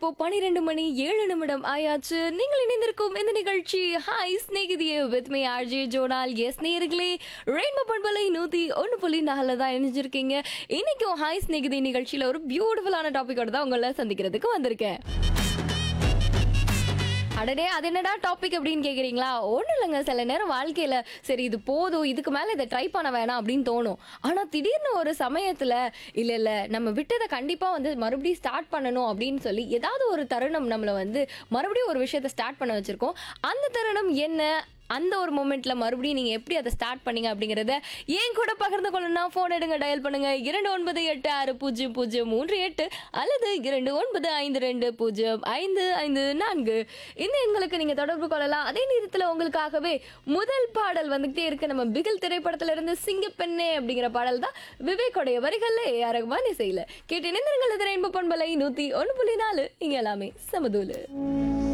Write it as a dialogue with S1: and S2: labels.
S1: இப்போ பனிரெண்டு மணி ஏழு நிமிடம் ஆயாச்சு நீங்கள் இணைந்திருக்கும் இந்த நிகழ்ச்சி ஹாய் ஸ்நேகிதியே வித் மீ ஆர்ஜே ஜோனால் எஸ் நேர்களே ரெயின்போ பண்பலை நூத்தி ஒன்று புள்ளி நாலில் தான் இணைஞ்சிருக்கீங்க இன்னைக்கும் ஹாய் ஸ்நேகிதி நிகழ்ச்சியில் ஒரு பியூட்டிஃபுல்லான டாபிக்கோட தான் உங்களை சந்திக்கிறதுக்கு வந்திருக்கேன் அடடே அது என்னடா டாபிக் அப்படின்னு கேக்குறீங்களா ஒன்றும் இல்லைங்க சில நேரம் வாழ்க்கையில சரி இது போதும் இதுக்கு மேல இதை ட்ரை பண்ண வேணாம் அப்படின்னு தோணும் ஆனா திடீர்னு ஒரு சமயத்துல இல்ல இல்ல நம்ம விட்டதை கண்டிப்பா வந்து மறுபடியும் ஸ்டார்ட் பண்ணணும் அப்படின்னு சொல்லி ஏதாவது ஒரு தருணம் நம்மள வந்து மறுபடியும் ஒரு விஷயத்தை ஸ்டார்ட் பண்ண வச்சிருக்கோம் அந்த தருணம் என்ன அந்த ஒரு மூமெண்ட்ல மறுபடியும் நீங்க எப்படி அதை ஸ்டார்ட் பண்ணீங்க அப்படிங்கறத ஏன் கூட பகிர்ந்து கொள்ளணும்னா போன் எடுங்க டயல் பண்ணுங்க இரண்டு ஒன்பது எட்டு ஆறு பூஜ்ஜியம் பூஜ்ஜியம் மூன்று எட்டு அல்லது இரண்டு ஒன்பது ஐந்து ரெண்டு பூஜ்ஜியம் ஐந்து ஐந்து நான்கு இந்த எண்களுக்கு நீங்க தொடர்பு கொள்ளலாம் அதே நேரத்துல உங்களுக்காகவே முதல் பாடல் வந்துகிட்டே இருக்கு நம்ம பிகில் திரைப்படத்துல இருந்து சிங்கப்பெண்ணே அப்படிங்கிற பாடல் தான் விவேக்குடைய வரிகள்ல ஏ ஆர் ரகுமான் இசையில கேட்டு இணைந்திருங்கள் இது ரெயின்போ பண்பலை நூத்தி ஒன்று புள்ளி நாலு இங்க எல்லாமே சமதூலு